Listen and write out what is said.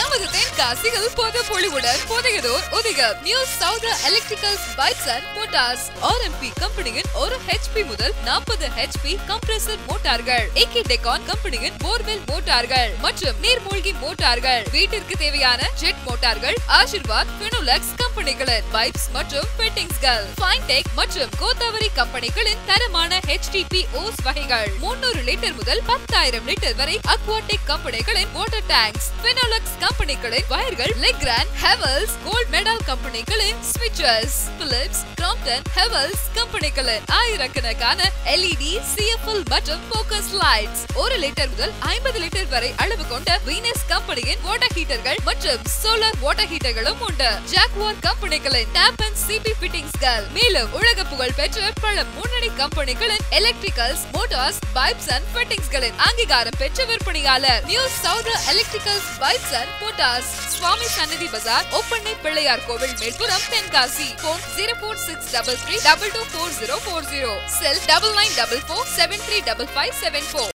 நமது தென்காசியில் பொது பொலிவுடன் புதியதோர் உதிகம் நியூ சவுதர் electricals bikes and motors RMB கம்பெனியின் ஒரு ஹெச்பி முதல் நாற்பது ஹெச்பி கம்ப்ரஸர் மோட்டார்கள் ஏகே டெக்கான் கம்பெனியின் போர்வெல் மோட்டார்கள் மற்றும் நீர்மூழ்கி மோட்டார்கள் வீட்டிற்கு தேவையான ஜெட் மோட்டார்கள் ஆசிர்வாத் பினோலக்ஸ் கம்பெனிகளின் பைப்ஸ் மற்றும் ஃபிட்டிங்ஸ்கள் ஃபைன்டெக் மற்றும் கோதாவரி கம்பெனிகளின் தரமான ஹெச்டிபி ஓஸ் வகைகள் முன்னூறு லிட்டர் முதல் பத்தாயிரம் லிட்டர் வரை அக்வாடெக் கம்பெனிகளின் வாட்டர் டேங்க்ஸ் பினோலக்ஸ் கம்பெனிகளின் வயர்கள் லெக்ராண்ட் ஹெவல்ஸ் கோல்ட் மெடல் கம்பெனிகளின் ஸ்விட்சஸ் பிலிப்ஸ் கிராம்டன் ஹெவல்ஸ் கம்பெனிகளின் ஆயிரக்கணக்கான எல்இடி சிஎஃப்எல் மற்றும் போக்கஸ் லைட்ஸ் ஒரு லிட்டர் முதல் ஐம்பது லிட்டர் வரை அளவு கொண்ட வீனஸ் கம்பெனியின் வாட்டர் ஹீட்டர்கள் மற்றும் சோலார் வாட்டர் ஹீட்டர்களும் உண்டு ஜாக்வார் கம்பெனிகளின் டேப் அண்ட் சிபி ஃபிட்டிங்ஸ்கள் மேலும் உலக புகழ் பெற்ற பல முன்னணி கம்பெனிகளின் எலக்ட்ரிக்கல்ஸ் மோட்டார்ஸ் பைப்ஸ் அண்ட் ஃபிட்டிங்ஸ்களின் அங்கீகாரம் பெற்ற விற்பனையாளர் நியூ சவுதர் electricals pipes and motors Swami Sannadhi Bazaar ஒப்பண்ணை பிள்ளையார் கோவில் மேல்புறம் Tenkasi phone zero four six double three double two four zero four zero cell double nine double four seven three double five seven four